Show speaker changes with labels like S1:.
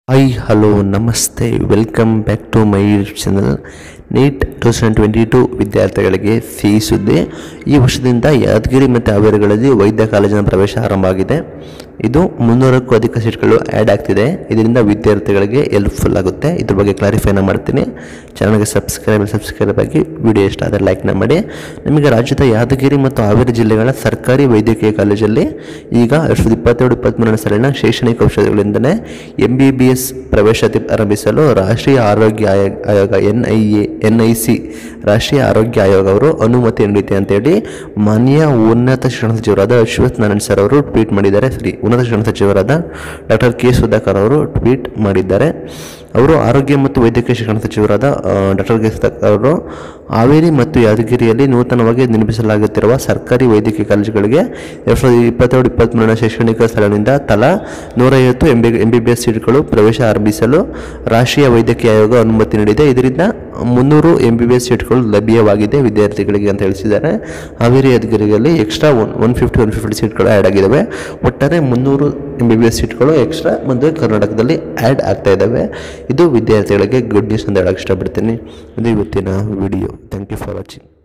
S1: hi hello ನಮಸ್ತೆ welcome back to my YouTube channel NEET two thousand twenty two ವಿದ್ಯಾರ್ಥಿಗಳಿಗೆ ಸಿಹಿ ಸುದ್ದಿ ಈ ವರ್ಷದಿಂದ ಯಾದಗಿರಿ ಮತ್ತು ಹಾವೇರಿಗಳಲ್ಲಿ ವೈದ್ಯ ಕಾಲೇಜಿನ ಪ್ರವೇಶ ಆರಂಭ ಆಗಿದೆ ಇದು ಮುನ್ನೂರಕ್ಕೂ ಅಧಿಕ ಸೀಟ್ಗಳು ಆ್ಯಡ್ ಆಗ್ತಿದೆ ಇದರಿಂದ ವಿದ್ಯಾರ್ಥಿಗಳಿಗೆ ಹೆಲ್ಪ್ಫುಲ್ ಆಗುತ್ತೆ ಇದ್ರ ಬಗ್ಗೆ ಕ್ಲಾರಿಫೈನ ಮಾಡ್ತೀನಿ ಚಾನಲ್ಗೆ ಸಬ್ಸ್ಕ್ರೈಬ್ ಸಬ್ಸ್ಕ್ರೈಬ್ ಆಗಿ ವಿಡಿಯೋ ಇಷ್ಟ ಆದರೆ ಲೈಕ್ನ ಮಾಡಿ ನಿಮಗೆ ರಾಜ್ಯದ ಯಾದಗಿರಿ ಮತ್ತು ಹಾವೇರಿ ಜಿಲ್ಲೆಗಳ ಸರ್ಕಾರಿ ವೈದ್ಯಕೀಯ ಕಾಲೇಜಲ್ಲಿ ಈಗ ಎರಡು ಸಾವಿರದ ಇಪ್ಪತ್ತೆರಡು ಇಪ್ಪತ್ತ್ಮೂರನೇ ಸಾಲಿನ ಶೈಕ್ಷಣಿಕ ಔಷಧಿಗಳಿಂದಲೇ ಎಂ ಬಿ ಬಿ ಎಸ್ ಪ್ರವೇಶಾತಿ ಆರಂಭಿಸಲು ರಾಷ್ಟ್ರೀಯ ಆರೋಗ್ಯ ಆಯೋಗ ಆಯೋಗ N I A N I C ರಾಷ್ಟ್ರೀಯ ಆರೋಗ್ಯ ಆಯೋಗ ಅವರು ಅನುಮತಿ ನೀಡಿದೆ ಅಂತೇಳಿ ಮಾನ್ಯ ಉನ್ನತ ಶಿಕ್ಷಣ ಸಚಿವರಾದ ಅಶ್ವಥ್ ನಾರಾಯಣ್ ಸರ್ ಅವರು ಟ್ವೀಟ್ ಮಾಡಿದ್ದಾರೆ ಸರಿ ಉನ್ನತ ಶಿಕ್ಷಣ ಸಚಿವರಾದ ಡಾಕ್ಟರ್ ಕೆ ಸುಧಾಕರ್ ಅವರು ಟ್ವೀಟ್ ಮಾಡಿದ್ದಾರೆ ಅವರು ಆರೋಗ್ಯ ಮತ್ತು ವೈದ್ಯಕೀಯ ಶಿಕ್ಷಣ ಸಚಿವರಾದ ಡಾಕ್ಟರ್ ಕೆ ಸುಧಾಕರ್ ಅವರು ಹಾವೇರಿ ಮತ್ತು ಯಾದಗಿರಿಯಲ್ಲಿ ನೂತನವಾಗಿ ನಿರ್ಮಿಸಲಾಗುತ್ತಿರುವ ಸರ್ಕಾರಿ ವೈದ್ಯಕೀಯ ಕಾಲೇಜುಗಳಿಗೆ ಎರಡು ಸಾವಿರದ ಇಪ್ಪತ್ತೆರಡು ಇಪ್ಪತ್ತ್ಮೂರನೇ ಶೈಕ್ಷಣಿಕ ಸಾಲಿನಿಂದ ತಲಾ ನೂರೈವತ್ತು M B M B B S ಸೀಟ್ಗಳು ಪ್ರವೇಶ ಆರಂಭಿಸಲು ರಾಷ್ಟ್ರೀಯ ವೈದ್ಯಕೀಯ ಆಯೋಗ ಅನುಮತಿ ನೀಡಿದೆ ಇದರಿಂದ ಮುನ್ನೂರು ಎಂ ಬಿ ಬಿ ಎಸ್ ಸೀಟ್ಗಳು ಲಭ್ಯವಾಗಿದೆ ವಿದ್ಯಾರ್ಥಿಗಳಿಗೆ ಅಂತ ತಿಳಿಸಿದ್ದಾರೆ ಹಾವೇರಿ ಯಾದಗಿರಿಯಲ್ಲಿ extra one one fifty one fifty ಸೀಟ್ಗಳು ಆ್ಯಡ್ ಆಗಿದ್ದಾವೆ ಒಟ್ಟಾರೆ ಮುನ್ನೂರು ಎಂ ಬಿ ಬಿ ಎಸ್ ಸೀಟ್ಗಳು ಎಕ್ಸ್ಟ್ರಾ ಮುಂದೆ ಕರ್ನಾಟಕದಲ್ಲಿ ಆ್ಯಡ್ ಆಗ್ತಾ ಇದ್ದಾವೆ ಇದು ವಿದ್ಯಾರ್ಥಿಗಳಿಗೆ ಗುಡ್ ನ್ಯೂಸ್ ಅಂತ ಹೇಳಕ್ಕೆ ಇಷ್ಟಪಡ್ತೀನಿ ಇದು ಇವತ್ತಿನ video thank you for watching